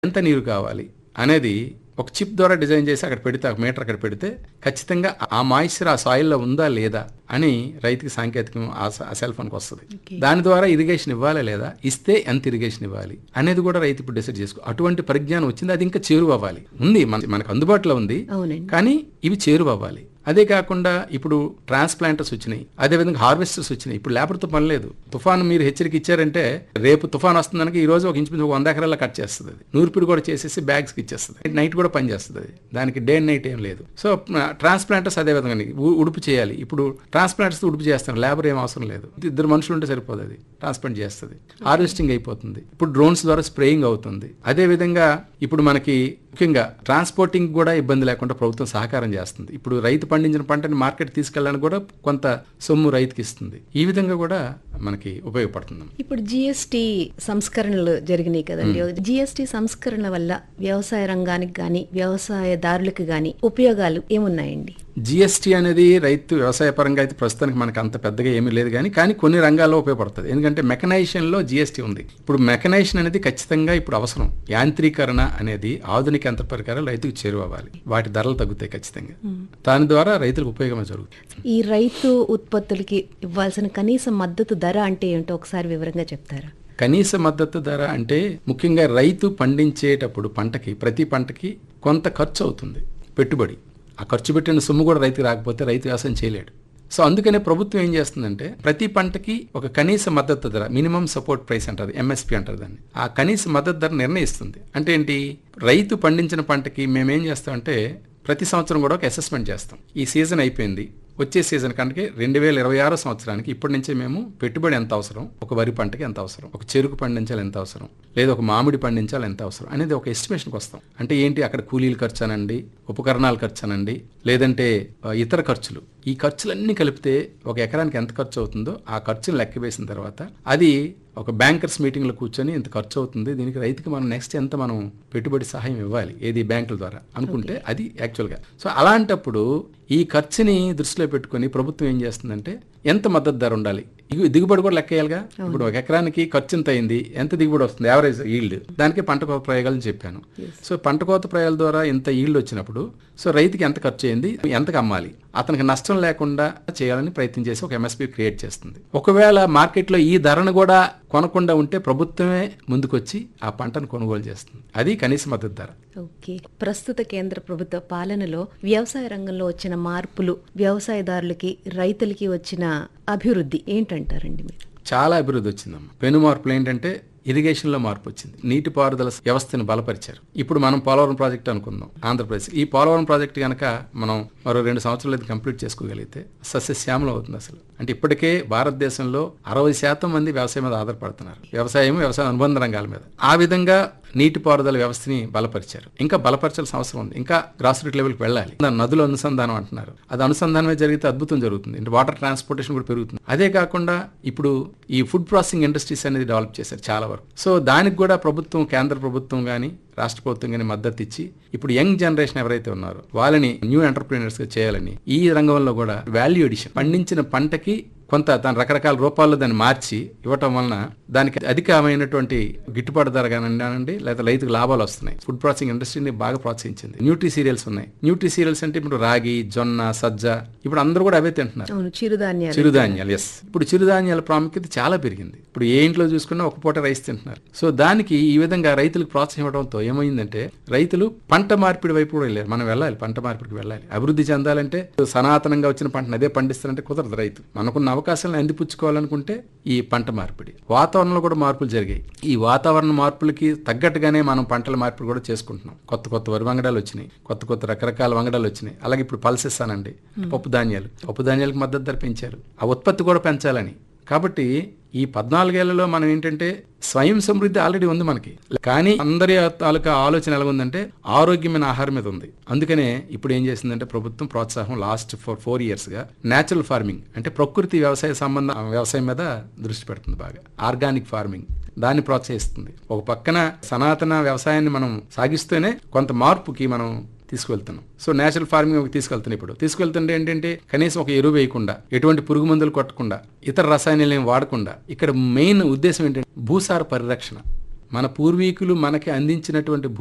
ఎంత నీరు కావాలి అనేది ఒక చిప్ ద్వారా డిజైన్ చేసి అక్కడ పెడితే ఒక మీటర్ అక్కడ పెడితే ఖచ్చితంగా ఆ మాయిశ్చర్ ఆ సాయిల్లో ఉందా లేదా అని రైతుకి సాంకేతికం ఆ స- ఆ సెల్ ఫోన్కి వస్తుంది దాని ద్వారా ఇరిగేషన్ ఇవ్వాలా లేదా ఇస్తే ఎంత ఇరిగేషన్ ఇవ్వాలి అనేది కూడా రైతు ఇప్పుడు డిసైడ్ చేసుకో అటువంటి పరిజ్ఞానం వచ్చింది అది ఇంకా చేరువ అవ్వాలి ఉంది మన- మనకు అందుబాటులో ఉంది అవునండి కానీ ఇవి చేరువ అవ్వాలి అదే కాకుండా ఇప్పుడు ట్రాన్స్ప్లాంటర్స్ వచ్చినాయి అదేవిధంగా హార్వెస్టర్స్ వచ్చినాయి ఇప్పుడు లేబర్తో పని లేదు తుఫాను మీరు హెచ్చరిక ఇచ్చారంటే రేపు తుఫాన్ వస్తుందనక ఈ రోజు ఒక ఇంచుమించు ఒక వంద ఎకరాల కట్ చేస్తుంది అది నూర్పిడి కూడా చేసేసి బ్యాగ్స్కి ఇచ్చేస్తుంది నైట్ కూడా పని చేస్తుంది అది దానికి డే అండ్ నైట్ ఏం లేదు సో ట్రాన్స్ప్లాంటర్స్ అదే విధంగా ఉ- ఉడుపు చేయాలి ఇప్పుడు ట్రాన్స్ప్లాంటర్స్ ఉడుపు చేస్తారు లేబర్ ఏం అవసరం లేదు ఇద్దరు మనుషులు ఉంటే సరిపోదు అది ట్రాన్స్ప్లాంట్ చేస్తుంది హార్వెస్టింగ్ అయిపోతుంది ఇప్పుడు డ్రోన్స్ ద్వారా స్ప్రేయింగ్ అవుతుంది అదే విధంగా ఇప్పుడు మనకి ముఖ్యంగా ట్రాన్స్పోర్టింగ్ కూడా ఇబ్బంది లేకుండా ప్రభుత్వం సహకారం చేస్తుంది ఇప్పుడు రైతు పండించిన పంటని మార్కెట్ తీసుకెళ్ళడానికి కూడా కొంత సొమ్ము రైతుకి ఇస్తుంది ఈ విధంగా కూడా మనకి ఉపయోగపడుతుంది ఇప్పుడు జిఎస్టి సంస్కరణలు జరిగినాయి కదండి జిఎస్టి సంస్కరణ వల్ల వ్యవసాయ రంగానికి గాని వ్యవసాయదారులకు గాని ఉపయోగాలు ఏమున్నాయండి జిఎస్టీ అనేది రైతు వ్యవసాయ పరంగా అయితే ప్రస్తుతానికి మనకు అంత పెద్దగా ఏమీ లేదు కానీ కానీ కొన్ని రంగాల్లో ఉపయోగపడుతుంది ఎందుకంటే మెకనైజేషన్లో జిఎస్టీ ఉంది ఇప్పుడు మెకనైజేషన్ అనేది ఖచ్చితంగా ఇప్పుడు అవసరం యాంత్రీకరణ అనేది ఆధునిక యంత్ర పరికరాలు రైతుకు చేరువవ్వాలి వాటి ధరలు తగ్గుతాయి ఖచ్చితంగా దాని ద్వారా రైతులకు ఉపయోగమే జరుగుతుంది ఈ రైతు ఉత్పత్తులకి ఇవ్వాల్సిన కనీస మద్దతు ధర అంటే ఏంటో ఒకసారి వివరంగా చెప్తారా కనీస మద్దతు ధర అంటే ముఖ్యంగా రైతు పండించేటప్పుడు పంటకి ప్రతి పంటకి కొంత ఖర్చు అవుతుంది పెట్టుబడి ఆ ఖర్చు పెట్టిన సొమ్ము కూడా రైతుకి రాకపోతే రైతు వ్యవసాయం చేయలేడు సో అందుకనే ప్రభుత్వం ఏం చేస్తుందంటే ప్రతి పంటకి ఒక కనీస మద్దతు ధర మినిమం సపోర్ట్ ప్రైస్ అంటారు ఎంఎస్పి అంటారు దాన్ని ఆ కనీస మద్దతు ధర నిర్ణయిస్తుంది అంటే ఏంటి రైతు పండించిన పంటకి మేమేం చేస్తామంటే ప్రతి సంవత్సరం కూడా ఒక అసెస్మెంట్ చేస్తాం ఈ సీజన్ అయిపోయింది వచ్చే సీజన్ కంటే రెండు వేల ఇరవై ఆరో సంవత్సరానికి ఇప్పటి నుంచే మేము పెట్టుబడి ఎంత అవసరం ఒక వరి పంటకి ఎంత అవసరం ఒక చెరుకు పండించాలి ఎంత అవసరం లేదా ఒక మామిడి పండించాలి ఎంత అవసరం అనేది ఒక ఎస్టిమేషన్కి వస్తాం అంటే ఏంటి అక్కడ కూలీల ఖర్చు అనండి ఉపకరణాల ఖర్చు అనండి లేదంటే ఆ, ఇతర ఖర్చులు ఈ ఖర్చులన్నీ కలిపితే ఒక ఎకరానికి ఎంత ఖర్చు అవుతుందో ఆ ఖర్చును లెక్క వేసిన తర్వాత అది ఒక బ్యాంకర్స్ మీటింగ్లో కూర్చొని ఇంత ఖర్చు అవుతుంది దీనికి రైతుకి మనం నెక్స్ట్ ఎంత మనం పెట్టుబడి సహాయం ఇవ్వాలి ఏది బ్యాంకుల ద్వారా అనుకుంటే అది యాక్చువల్గా సో అలాంటప్పుడు ఈ ఖర్చుని దృష్టిలో పెట్టుకొని ప్రభుత్వం ఏం చేస్తుందంటే ఎంత మద్దతు ధర ఉండాలి ఇగు- దిగుబడి కూడా లెక్కేయాలిగా ఇప్పుడు ఒక ఎకరానికి ఖర్చు ఎంత అయింది ఎంత దిగుబడి వస్తుంది యావరేజ్ ఈల్డ్ దానికి పంట కోత ప్రయోగాలు చెప్పాను సో పంట కోత ప్రయోగాల ద్వారా ఇంత ఈల్డ్ వచ్చినప్పుడు సో రైతుకి ఎంత ఖర్చు అయింది ఎంతకు అమ్మాలి అతనికి నష్టం లేకుండా చేయాలని ప్రయత్నం చేసి ఒక ఎంఎస్పీ క్రియేట్ చేస్తుంది ఒకవేళ మార్కెట్లో ఈ ధరను కూడా కొనకుండా ఉంటే ప్రభుత్వమే ముందుకొచ్చి ఆ పంటను కొనుగోలు చేస్తుంది అది కనీస మద్దతు ధర ఓకే ప్రస్తుత కేంద్ర ప్రభుత్వ పాలనలో వ్యవసాయ రంగంలో వచ్చిన మార్పులు వ్యవసాయదారులకి రైతులకి వచ్చిన అభివృద్ధి ఏంటంటారండి మీరు చాలా అభివృద్ధి వచ్చిందమ్మా పెను మార్పులు ఏంటంటే ఇరిగేషన్లో మార్పు వచ్చింది నీటిపారుదల వ్యవస్థను బలపరిచారు ఇప్పుడు మనం పోలవరం ప్రాజెక్ట్ అనుకుందాం ఆంధ్రప్రదేశ్ ఈ పోలవరం ప్రాజెక్ట్ కనుక మనం మరో రెండు సంవత్సరాలు ఇది కంప్లీట్ చేసుకోగలిగితే సస్యశ్యామలం అవుతుంది అసలు అంటే ఇప్పటికే భారతదేశంలో అరవై శాతం మంది వ్యవసాయం మీద ఆధారపడుతున్నారు వ్యవసాయం వ్యవసాయ అనుబంధ రంగాల మీద ఆ విధంగా నీటిపారుదల వ్యవస్థని బలపరిచారు ఇంకా బలపరచాల్సిన అవసరం ఉంది ఇంకా గ్రాస్ రూట్ లెవెల్కి వెళ్ళాలి దాని నదుల అనుసంధానం అంటున్నారు అది అనుసంధానమే జరిగితే అద్భుతం జరుగుతుంది అంటే వాటర్ ట్రాన్స్పోర్టేషన్ కూడా పెరుగుతుంది అదే కాకుండా ఇప్పుడు ఈ ఫుడ్ ప్రాసెసింగ్ ఇండస్ట్రీస్ అనేది డెవలప్ చేశారు చాలా వరకు సో దానికి కూడా ప్రభుత్వం కేంద్ర ప్రభుత్వం కానీ రాష్ట్ర ప్రభుత్వం కానీ మద్దతు ఇచ్చి ఇప్పుడు యంగ్ జనరేషన్ ఎవరైతే ఉన్నారో వాళ్ళని న్యూ ఎంటర్ప్రీనర్స్ గా చేయాలని ఈ రంగంలో కూడా వాల్యూ ఎడిషన్ పండించిన పంటకి కొంత దాని రకరకాల రూపాల్లో దాన్ని మార్చి ఇవ్వటం వలన దానికి అధికమైనటువంటి గిట్టుబాటు ధర కానివ్వండి లేదా రైతుకు లాభాలు వస్తున్నాయి ఫుడ్ ప్రాసెసింగ్ ఇండస్ట్రీని బాగా ప్రోత్సహించింది న్యూట్రీ సీరియల్స్ ఉన్నాయి న్యూట్రీ సీరియల్స్ అంటే ఇప్పుడు రాగి జొన్న సజ్జ ఇప్పుడు అందరూ కూడా అవే తింటున్నారు అవును చిరుధాన్యాలు చిరుధాన్యాలు ఎస్ ఇప్పుడు చిరుధాన్యాల ప్రాముఖ్యత చాలా పెరిగింది ఇప్పుడు ఏ ఇంట్లో చూసుకున్నా ఒక పూట రైస్ తింటున్నారు సో దానికి ఈ విధంగా రైతులకు ప్రోత్సాహం ఇవ్వడంతో ఏమైందంటే రైతులు పంట మార్పిడి వైపు కూడా వెళ్ళారు మనం వెళ్ళాలి పంట మార్పిడికి వెళ్ళాలి అభివృద్ధి చెందాలంటే సనాతనంగా వచ్చిన పంటను అదే పండిస్తారంటే కుదరదు రైతు మనకున్న అవకాశాలను అందిపుచ్చుకోవాలనుకుంటే ఈ పంట మార్పిడి వాతావరణంలో కూడా మార్పులు జరిగాయి ఈ వాతావరణ మార్పులకి తగ్గట్టుగానే మనం పంటల మార్పిడి కూడా చేసుకుంటున్నాం కొత్త కొత్త వరి వంగడాలు వచ్చినాయి కొత్త కొత్త రకరకాల వంగడాలు వచ్చినాయి అలాగే ఇప్పుడు పల్సెస్ అనండి పప్పు ధాన్యాలు పప్పు ధాన్యాలకు మద్దతు ధర పెంచారు ఆ ఉత్పత్తి కూడా పెంచాలని కాబట్టి ఈ పద్నాలుగేళ్లలో మనం ఏంటంటే స్వయం సమృద్ధి ఆల్రెడీ ఉంది మనకి కానీ అందరి తాలూకా ఆలోచన ఎలా ఉందంటే ఆరోగ్యమైన ఆహారం మీద ఉంది అందుకనే ఇప్పుడు ఏం చేసిందంటే ప్రభుత్వం ప్రోత్సాహం లాస్ట్ ఫోర్ ఫోర్ ఇయర్స్ గా నేచురల్ ఫార్మింగ్ అంటే ప్రకృతి వ్యవసాయ సంబంధ వ్యవసాయం మీద దృష్టి పెడుతుంది బాగా ఆర్గానిక్ ఫార్మింగ్ దాన్ని ప్రోత్సహిస్తుంది ఒక పక్కన సనాతన వ్యవసాయాన్ని మనం సాగిస్తూనే కొంత మార్పుకి మనం తీసుకువెళ్తున్నాం సో నేచురల్ ఫార్మింగ్ తీసుకెళ్తున్నాం ఇప్పుడు తీసుకెళ్తుంటే ఏంటంటే కనీసం ఒక ఎరువు వేయకుండా ఎటువంటి పురుగు మందులు కొట్టకుండా ఇతర రసాయనాలు ఏం వాడకుండా ఇక్కడ మెయిన్ ఉద్దేశం ఏంటంటే భూసార పరిరక్షణ మన పూర్వీకులు మనకి అందించినటువంటి